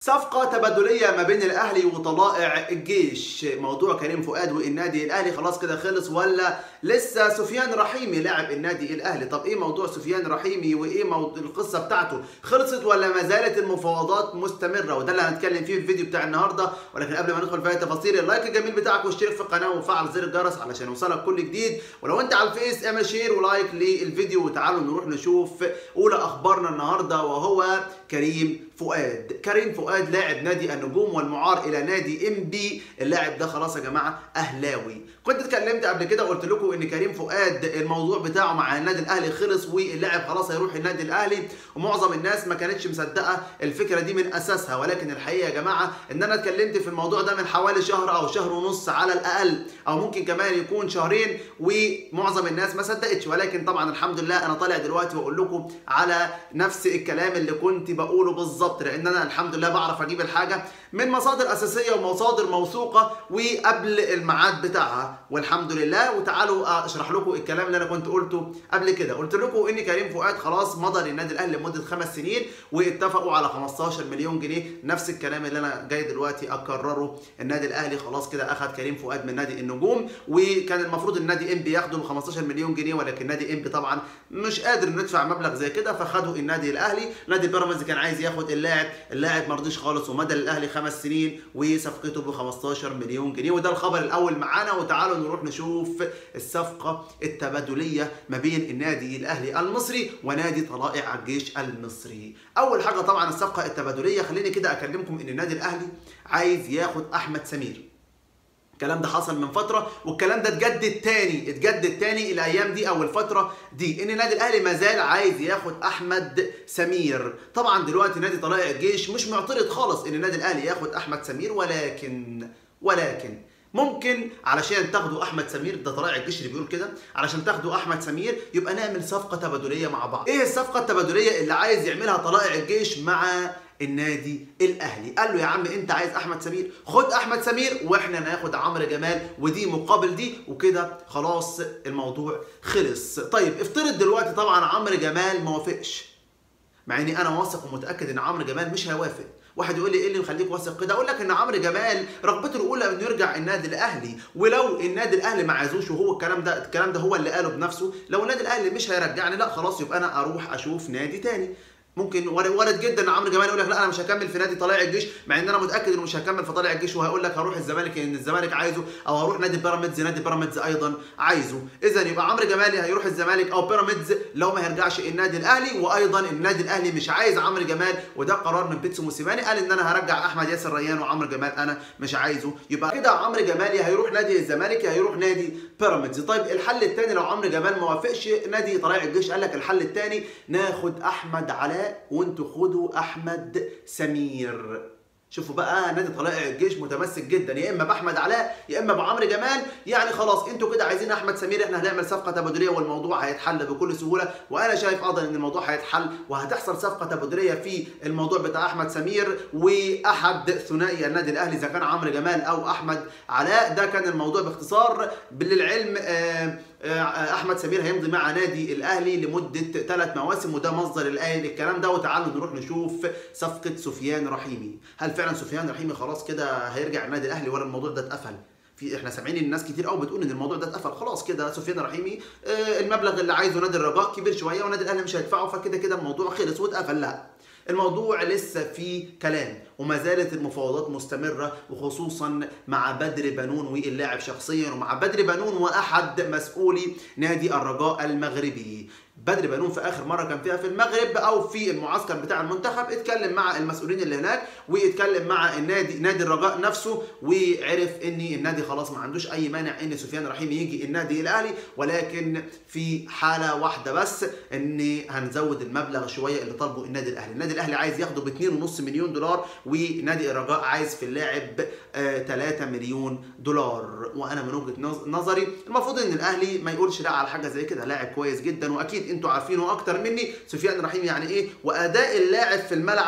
صفقة تبادلية ما بين الأهلي وطلائع الجيش موضوع كريم فؤاد والنادي الأهلي خلاص كده خلص ولا لسه سفيان رحيمي لاعب النادي الأهلي طب إيه موضوع سفيان رحيمي وإيه موضوع القصة بتاعته خلصت ولا ما زالت المفاوضات مستمرة وده اللي هنتكلم فيه في الفيديو بتاع النهاردة ولكن قبل ما ندخل في أي تفاصيل اللايك الجميل بتاعك واشترك في القناة وفعل زر الجرس علشان يوصلك كل جديد ولو أنت على الفيس اعمل شير ولايك للفيديو وتعالوا نروح نشوف أولى أخبارنا النهاردة وهو كريم فؤاد كريم فؤاد لاعب نادي النجوم والمعار الى نادي ام بي اللاعب ده خلاص يا جماعه اهلاوي كنت اتكلمت قبل كده قلت لكم ان كريم فؤاد الموضوع بتاعه مع النادي الاهلي خلص واللاعب خلاص هيروح النادي الاهلي ومعظم الناس ما كانتش مصدقه الفكره دي من اساسها ولكن الحقيقه يا جماعه ان انا اتكلمت في الموضوع ده من حوالي شهر او شهر ونص على الاقل او ممكن كمان يكون شهرين ومعظم الناس ما صدقتش ولكن طبعا الحمد لله انا طالع دلوقتي واقول لكم على نفس الكلام اللي كنت بقوله بالظبط لان انا الحمد لله بعرف اجيب الحاجه من مصادر اساسيه ومصادر موثوقه وقبل الميعاد بتاعها والحمد لله وتعالوا اشرح لكم الكلام اللي انا كنت قلته قبل كده قلت لكم ان كريم فؤاد خلاص مضى للنادي الاهلي لمده خمس سنين واتفقوا على 15 مليون جنيه نفس الكلام اللي انا جاي دلوقتي اكرره النادي الاهلي خلاص كده اخذ كريم فؤاد من نادي النجوم وكان المفروض النادي ام بي ياخده 15 مليون جنيه ولكن نادي ام بي طبعا مش قادر ندفع مبلغ زي كده فخدوا النادي الاهلي نادي بيراميدز كان عايز ياخد اللاعب اللاعب ما رضيش خالص ومدى للاهلي خمس سنين وصفقته ب 15 مليون جنيه وده الخبر الاول معانا وتعالوا نروح نشوف الصفقه التبادليه ما بين النادي الاهلي المصري ونادي طلائع الجيش المصري اول حاجه طبعا الصفقه التبادليه خليني كده اكلمكم ان النادي الاهلي عايز ياخد احمد سمير الكلام ده حصل من فتره والكلام ده اتجدد تاني اتجدد تاني الايام دي او الفتره دي ان النادي الاهلي ما زال عايز ياخد احمد سمير طبعا دلوقتي نادي طلائع الجيش مش معترض خالص ان النادي الاهلي ياخد احمد سمير ولكن ولكن ممكن علشان تاخدوا احمد سمير ده طلائع الجيش اللي بيقول كده علشان تاخدوا احمد سمير يبقى نعمل صفقه تبادليه مع بعض ايه الصفقه التبادليه اللي عايز يعملها طلائع الجيش مع النادي الاهلي قال له يا عم انت عايز احمد سمير خد احمد سمير واحنا ناخد عمرو جمال ودي مقابل دي وكده خلاص الموضوع خلص طيب افترض دلوقتي طبعا عمرو جمال ما وافقش مع اني انا واثق ومتاكد ان عمرو جمال مش هيوافق واحد يقول لي ايه اللي مخليك واثق كده اقول لك ان عمرو جمال رغبته الاولى انه يرجع النادي الاهلي ولو النادي الاهلي ما عايزوش وهو الكلام ده الكلام ده هو اللي قاله بنفسه لو النادي الاهلي مش هيرجعني لا خلاص يبقى انا اروح اشوف نادي تاني ممكن وارد جدا ان عمرو جمال يقول لك لا انا مش هكمل في نادي طلائع الجيش مع ان انا متاكد انه مش هكمل في طلائع الجيش وهيقول لك هروح الزمالك ان الزمالك عايزه او هروح نادي بيراميدز نادي بيراميدز ايضا عايزه اذا يبقى عمرو جمال هيروح الزمالك او بيراميدز لو ما هيرجعش النادي الاهلي وايضا النادي الاهلي مش عايز عمرو جمال وده قرار من بيتسو موسيماني قال ان انا هرجع احمد ياسر ريان وعمرو جمال انا مش عايزه يبقى كده عمرو جمال يا هيروح نادي الزمالك يا هيروح نادي بيراميدز طيب الحل الثاني لو عمرو جمال ما وافقش نادي طلائع الجيش قال لك الحل الثاني ناخد احمد علاء وانتوا خدوا احمد سمير شوفوا بقى نادي طلائع الجيش متمسك جدا يا اما باحمد علاء يا اما بعمرو جمال يعني خلاص انتوا كده عايزين احمد سمير احنا هنعمل صفقه تبادليه والموضوع هيتحل بكل سهوله وانا شايف ايضا ان الموضوع هيتحل وهتحصل صفقه تبادليه في الموضوع بتاع احمد سمير واحد ثنائي النادي الاهلي اذا كان عمرو جمال او احمد علاء ده كان الموضوع باختصار للعلم آه احمد سمير هيمضي مع نادي الاهلي لمده ثلاث مواسم وده مصدر الاهلي الكلام ده وتعالوا نروح نشوف صفقه سفيان رحيمي هل فعلا سفيان رحيمي خلاص كده هيرجع النادي الاهلي ولا الموضوع ده اتقفل في احنا سامعين الناس كتير قوي بتقول ان الموضوع ده اتقفل خلاص كده سفيان رحيمي آه المبلغ اللي عايزه نادي الرجاء كبير شويه ونادي الاهلي مش هيدفعه فكده كده الموضوع خلص واتقفل لا الموضوع لسه فيه كلام وما زالت المفاوضات مستمرة وخصوصا مع بدر بنون واللاعب شخصيا ومع بدر بنون وأحد مسؤولي نادي الرجاء المغربي بدر بنون في اخر مره كان فيها في المغرب او في المعسكر بتاع المنتخب اتكلم مع المسؤولين اللي هناك واتكلم مع النادي نادي الرجاء نفسه وعرف ان النادي خلاص ما عندوش اي مانع ان سفيان رحيم يجي النادي الاهلي ولكن في حاله واحده بس ان هنزود المبلغ شويه اللي طالبه النادي الاهلي النادي الاهلي عايز ياخده ب 2.5 مليون دولار ونادي الرجاء عايز في اللاعب آه 3 مليون دولار وانا من وجهه نظري المفروض ان الاهلي ما يقولش لا على حاجه زي كده لاعب كويس جدا واكيد انتوا عارفينه اكتر مني سفيان رحيم يعني ايه واداء اللاعب في الملعب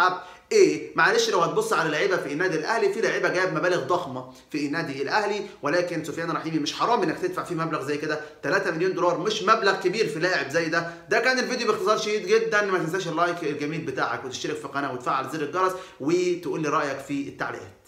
ايه معلش لو هتبص على لعيبه في النادي الاهلي في لعيبه جايب مبالغ ضخمه في النادي الاهلي ولكن سفيان رحيمي مش حرام انك تدفع فيه مبلغ زي كده 3 مليون دولار مش مبلغ كبير في لاعب زي ده ده كان الفيديو باختصار شديد جدا ما تنساش اللايك الجميل بتاعك وتشترك في القناه وتفعل زر الجرس وتقول لي رايك في التعليقات